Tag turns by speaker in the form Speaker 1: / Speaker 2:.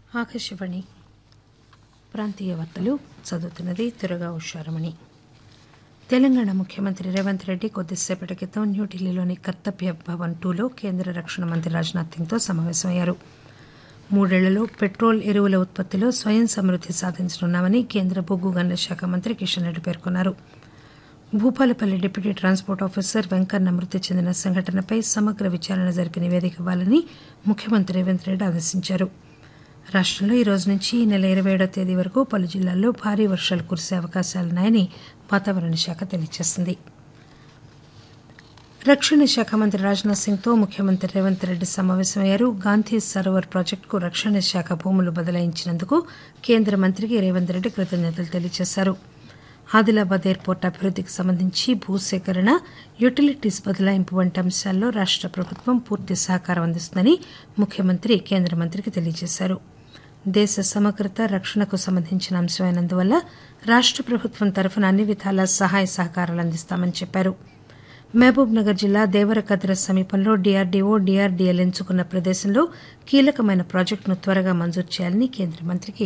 Speaker 1: ఆకాశవాణి ప్రాంతీయ వార్తలు చదువుతున్నది తురగా ఉషారమణి తెలంగాణ ముఖ్యమంత్రి రేవంత్ రెడ్డి కొద్దిసేపటి క్రితం న్యూఢిల్లీలోని కర్తవ్య భవన్ టూలో కేంద్ర రక్షణ మంత్రి రాజ్నాథ్ సింగ్తో సమావేశమయ్యారు మూడేళ్లలో పెట్రోల్ ఎరువుల ఉత్పత్తిలో స్వయం సమృద్ది సాధించనున్నామని కేంద్ర బొగ్గు గనుల శాఖ మంత్రి కిషన్ రెడ్డి పేర్కొన్నారు Bhupalpally deputy transport officer Venkanna మృతి చెందిన సంఘటనపై సమగ్ర విచారణ జరిపి నివేదిక ఇవ్వాలని ముఖ్యమంత్రి రేవంత్ రెడ్డి ఆదేశించారు రాష్టంలో ఈ రోజు నుంచి ఈ నెల ఇరవై ఏడో తేదీ వరకు పలు జిల్లాల్లో భారీ వర్షాలు కురిసే అవకాశాలున్నాయని వాతావరణ శాఖ తెలియజేసింది రక్షణ శాఖ మంత్రి రాజ్నాథ్ సింగ్తో ముఖ్యమంత్రి రేవంత్ రెడ్డి సమావేశమయ్యారు గాంధీ సరోవర్ ప్రాజెక్టుకు రక్షణ శాఖ భూములు బదలాయించినందుకు కేంద్ర మంత్రికి రేవంత్ రెడ్డి కృతజ్ఞతలు తెలియజేశారు ఆదిలాబాద్ ఎయిర్పోర్టు అభివృద్దికి సంబంధించి భూసేకరణ యుటిలిటీస్ బదలాయింపు వంటి అంశాల్లో రాష్ట ప్రభుత్వం పూర్తి సహకారం అందిస్తుందని ముఖ్యమంత్రి కేంద్ర మంత్రికి తెలియజేశారు దేశ సమగ్రత రక్షణకు సంబంధించిన అంశమైనందువల్ల రాష్ట ప్రభుత్వం తరఫున అన్ని విధాల సహాయ సహకారాలు అందిస్తామని చెప్పారు మహబూబ్ నగర్ జిల్లా దేవరకద్ర సమీపంలో డీఆర్డీఓ డీఆర్డీఎల్ ఎంచుకున్న ప్రదేశంలో కీలకమైన ప్రాజెక్టును త్వరగా మంజూరు చేయాలని కేంద్ర మంత్రికి